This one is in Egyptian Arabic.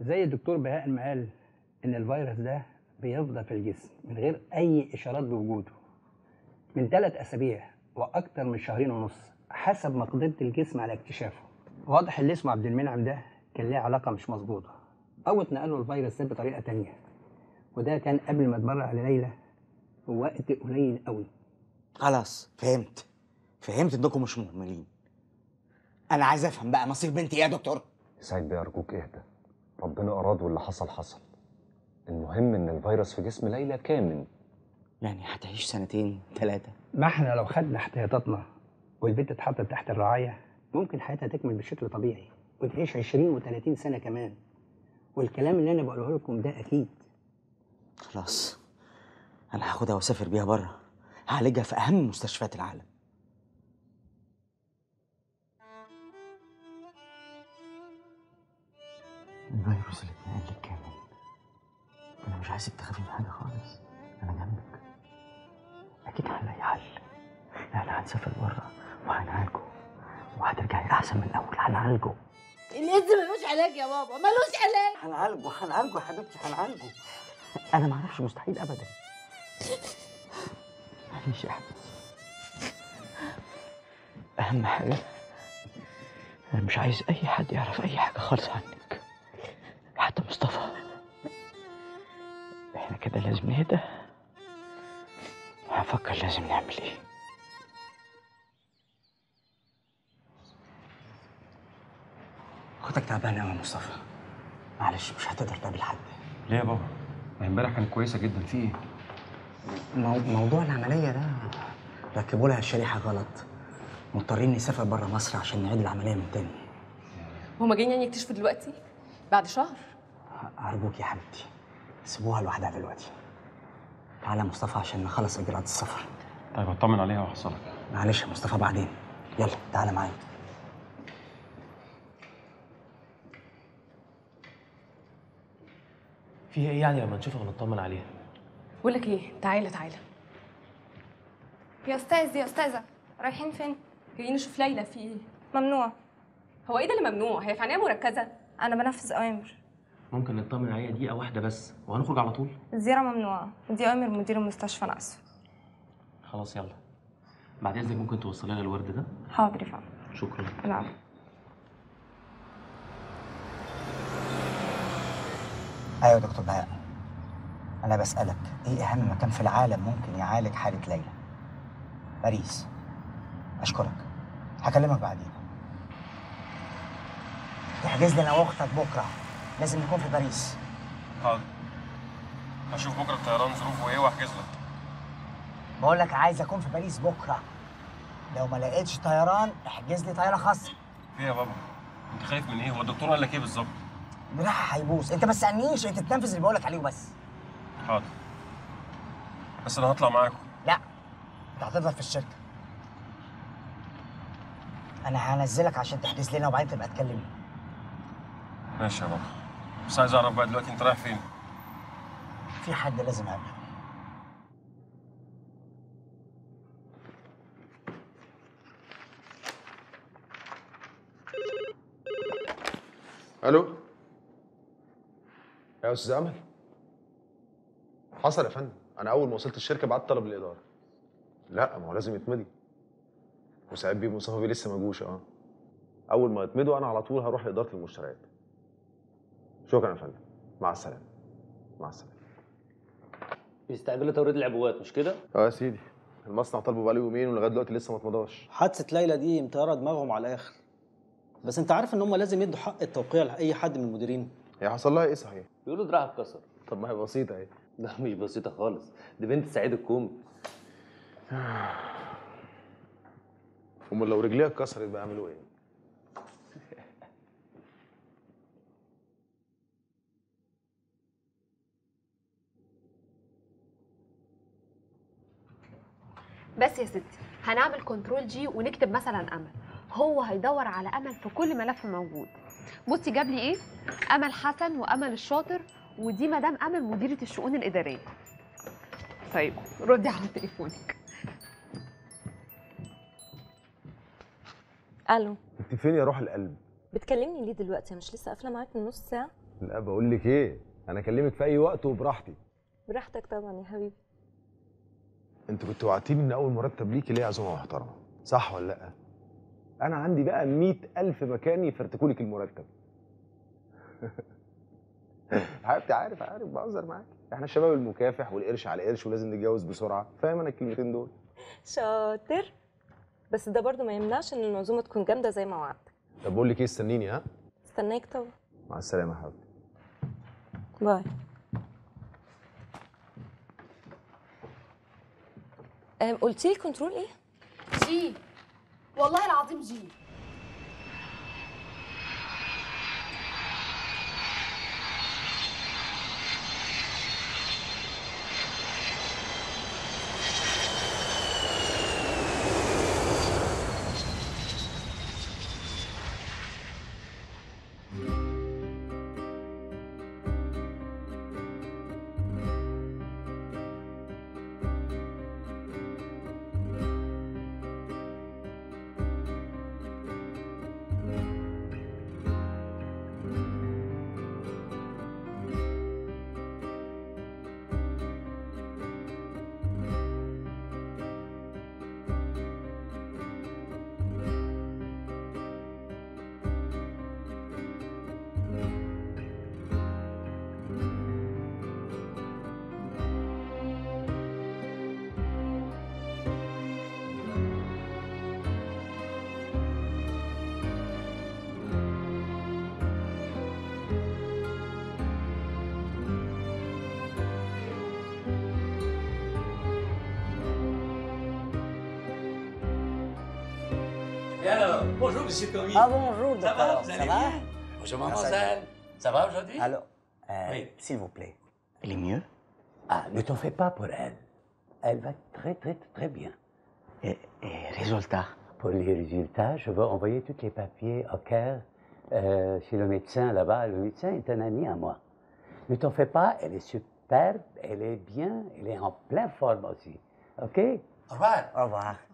زي الدكتور بهاء ما قال ان الفيروس ده بيفضل في الجسم من غير اي اشارات بوجوده من ثلاث اسابيع واكتر من شهرين ونص حسب مقدره الجسم على اكتشافه واضح اللي اسمه عبد المنعم ده كان ليه علاقه مش مظبوطه او اتنقله الفيروس ده بطريقه تانية وده كان قبل ما اتبرع على ليلى وقت قليل قوي خلاص فهمت فهمت انكم مش مهملين انا عايز افهم بقى مصير بنتي ايه يا دكتور سعيد بيه ارجوك اهدى ربنا اراد واللي حصل حصل المهم ان الفيروس في جسم ليلى كامل يعني هتعيش سنتين ثلاثه ما احنا لو خدنا احتياطاتنا والبنت اتحطت تحت الرعايه ممكن حياتها تكمل بشكل طبيعي وتعيش 20 و30 سنه كمان والكلام اللي انا بقوله لكم ده اكيد خلاص انا هاخدها واسافر بيها بره هعالجها في اهم مستشفيات العالم الفيروس اللي اتنقل لك كامل انا مش عايزك تخافي من حاجه خالص انا جنبك اكيد هنلاقي حل احنا هنسافر بره وهنعالجه وهترجعي احسن من الاول هنعالجه الايدز ملوش علاج يا بابا ملوش علاج هنعالجه هنعالجه يا حبيبتي هنعالجه انا ما اعرفش مستحيل ابدا معلش يا حبيبتي اهم حاجه انا مش عايز اي حد يعرف اي حاجه خالص عنك حتى مصطفى احنا كده لازم نهدى هنفكر لازم نعمل ايه اختك تعبانه قوي يا مصطفى معلش مش هتقدر تقابل حد ليه يا بابا؟ ما امبارح كانت كويسه جدا في ايه؟ مو... موضوع العملية ده ركبوا لها الشريحة غلط مضطرين نسافر بره مصر عشان نعيد العملية من تاني هما جايين يعني يكتشفوا دلوقتي بعد شهر أرجوك يا حبيبتي سيبوها لوحدها دلوقتي تعالى يا مصطفى عشان نخلص إجراءات السفر طيب اطمن عليها واحصلك معلش يا مصطفى بعدين يلا تعالى معايا فيها ايه يعني لما نشوفها ونطمن عليها بقول لك ايه تعالى تعالى يا استاذ يا استاذه رايحين فين جايين نشوف ليلى في ايه ممنوع هو ايه ده اللي ممنوع هي في عنايه مركزه انا بنفذ اوامر ممكن نطمن عليها دقيقه واحده بس وهنخرج على طول الزياره ممنوعه دي اوامر مدير المستشفى انا اسف خلاص يلا بعد اذنك ممكن توصل لنا الورد ده حاضر يا فندم شكرا العفو أيوة يا دكتور بهاء أنا بسألك إيه أهم مكان في العالم ممكن يعالج حالة ليلى؟ باريس أشكرك هكلمك بعدين احجز لي أنا وأختك بكرة لازم نكون في باريس حاضر هشوف بكره الطيران ظروفه ايه واحجز لك بقول لك عايز أكون في باريس بكرة لو ما لقيتش طيران احجز لي طيارة خاصة ايه يا بابا؟ انت خايف من ايه؟ هو الدكتور قال لك ايه بالظبط؟ دراعها هيبوظ أنت ما تسألنيش أنت تنفذ اللي بقول لك عليه وبس حاضر بس انا هطلع معاكم لا أنت هتفضل في الشركة أنا هنزلك عشان تحجز لنا وبعدين تبقى تكلمني ماشي يا بابا بس عايز اعرف بقى دلوقتي انت رايح فين؟ في حد لازم أقابله الو يا استاذ امل حصل يا فندم انا اول ما وصلت الشركه بعت طلب للاداره لا ما هو لازم يتمضي وسعيد بيه مصطفى بيه لسه ما جوش اه اول ما يتمضوا انا على طول هروح لاداره المشتريات شكرا يا فندم مع السلامه مع السلامه بيستعجلوا توريد العبوات مش كده؟ اه يا سيدي المصنع طالبه بقاله يومين ولغايه دلوقتي لسه ما اتمضاش حادثة ليلى دي مطيرة دماغهم على الآخر بس أنت عارف إن هم لازم يدوا حق التوقيع لأي حد من المديرين هي حصل لها ايه صحيح؟ بيقولوا دراعها اتكسر طب ما هي بسيطه اهي ده مش بسيطة خالص دي بنت سعيد الكومي امال لو رجليها اتكسرت بقى يعملوا ايه؟ بس يا ستي هنعمل كنترول جي ونكتب مثلا امل هو هيدور على امل في كل ملف موجود بصي جاب لي ايه امل حسن وامل الشاطر ودي مدام امل مديره الشؤون الاداريه طيب ردي على تليفونك الو انت فين يا روح القلب؟ بتكلمني ليه دلوقتي أنا مش لسه قافله معاك من نص ساعه لا بقول لك ايه انا اكلمك في اي وقت وبراحتي براحتك طبعا يا حبيبي انت كنت وعدتيني ان اول مرتب ليكي ليه عزومه محترمه صح ولا لا انا عندي بقى مئة الف مكان يفرتكوا لك المرتب حبيبتي عارف عارف بهزر معاك احنا الشباب المكافح والقرش على قرش ولازم نتجوز بسرعه فاهم انا الكلمتين دول شاطر بس ده برضو ما يمنعش ان العزومه تكون جامده زي ما وعدتك طب بقول لك ايه استنيني ها استناك طبعا مع السلامه يا حبيبتي باي أم، قلتي لي كنترول ايه جي والله العظيم جي Et alors, bonjour, monsieur Commis. Ah, bonjour, Ça va, docteur. vous Ça allez va bien Bonjour, Ah, ça mademoiselle. Ça va aujourd'hui Alors, euh, Oui. s'il vous plaît. Elle est mieux Ah, ne t'en fais pas pour elle. Elle va très, très, très bien. Et, et résultat Pour les résultats, je vais envoyer tous les papiers au Caire, euh, chez le médecin là-bas. Le médecin est un ami à moi. Ne t'en fais pas, elle est superbe, elle est bien, elle est en pleine forme aussi. OK Au revoir. Au revoir.